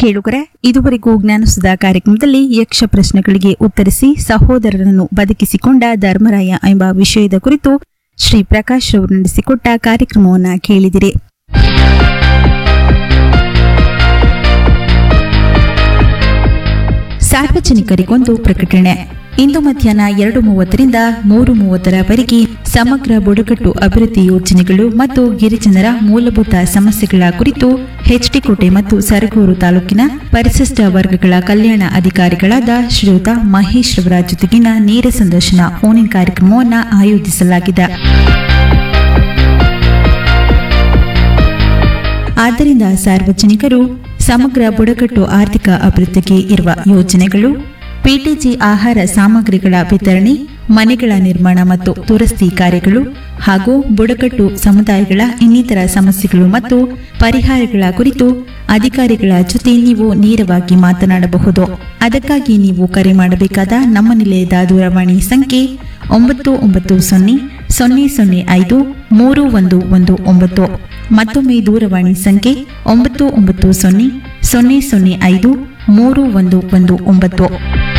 ಕೇಳುಗರೆ ಇದುವರೆಗೂ ಜ್ಞಾನಸುಧಾ ಕಾರ್ಯಕ್ರಮದಲ್ಲಿ ಯಕ್ಷ ಪ್ರಶ್ನೆಗಳಿಗೆ ಉತ್ತರಿಸಿ ಸಹೋದರರನ್ನು ಬದುಕಿಸಿಕೊಂಡ ಧರ್ಮರಾಯ ಎಂಬ ವಿಷಯದ ಕುರಿತು ಶ್ರೀ ಪ್ರಕಾಶ್ ರವರು ನಡೆಸಿಕೊಟ್ಟ ಕಾರ್ಯಕ್ರಮವನ್ನ ಕೇಳಿದಿರಿ ಸಾರ್ವಜನಿಕರಿಗೊಂದು ಪ್ರಕಟಣೆ ಇಂದು ಮಧ್ಯಾಹ್ನ ಎರಡು ಮೂವತ್ತರಿಂದ ಮೂರು ಮೂವತ್ತರವರೆಗೆ ಸಮಗ್ರ ಬುಡಕಟ್ಟು ಅಭಿವೃದ್ಧಿ ಯೋಜನೆಗಳು ಮತ್ತು ಗಿರಿಜನರ ಮೂಲಭೂತ ಸಮಸ್ಯೆಗಳ ಕುರಿತು ಹೆಚ್ಡಿಕೋಟೆ ಮತ್ತು ಸರಗೂರು ತಾಲೂಕಿನ ಪರಿಶಿಷ್ಟ ವರ್ಗಗಳ ಕಲ್ಯಾಣ ಅಧಿಕಾರಿಗಳಾದ ಶ್ರೀಯುತ ಮಹೇಶ್ ರವರ ಜೊತೆಗಿನ ನೇರ ಸಂದರ್ಶನ ಫೋನ್ ಕಾರ್ಯಕ್ರಮವನ್ನು ಆಯೋಜಿಸಲಾಗಿದೆ ಆದ್ದರಿಂದ ಸಾರ್ವಜನಿಕರು ಸಮಗ್ರ ಬುಡಕಟ್ಟು ಆರ್ಥಿಕ ಅಭಿವೃದ್ಧಿಗೆ ಇರುವ ಯೋಜನೆಗಳು ಪಿಟಿಜಿ ಆಹಾರ ಸಾಮಗ್ರಿಗಳ ವಿತರಣೆ ಮನೆಗಳ ನಿರ್ಮಾಣ ಮತ್ತು ದುರಸ್ತಿ ಕಾರ್ಯಗಳು ಹಾಗೂ ಬುಡಕಟ್ಟು ಸಮುದಾಯಗಳ ಇನ್ನಿತರ ಸಮಸ್ಯೆಗಳು ಮತ್ತು ಪರಿಹಾರಗಳ ಕುರಿತು ಅಧಿಕಾರಿಗಳ ಜೊತೆ ನೀವು ನೇರವಾಗಿ ಮಾತನಾಡಬಹುದು ಅದಕ್ಕಾಗಿ ನೀವು ಕರೆ ಮಾಡಬೇಕಾದ ನಮ್ಮ ನಿಲಯದ ದೂರವಾಣಿ ಸಂಖ್ಯೆ ಒಂಬತ್ತು ಒಂಬತ್ತು ಸೊನ್ನೆ ಸೊನ್ನೆ ಸೊನ್ನೆ ಐದು ಮೂರು ಒಂದು ಒಂದು ಒಂಬತ್ತು ಮತ್ತೊಮ್ಮೆ ದೂರವಾಣಿ ಸಂಖ್ಯೆ ಒಂಬತ್ತು ಒಂಬತ್ತು ಸೊನ್ನೆ ಸೊನ್ನೆ ಸೊನ್ನೆ ಐದು ಮೂರು ಒಂದು ಒಂದು ಒಂಬತ್ತು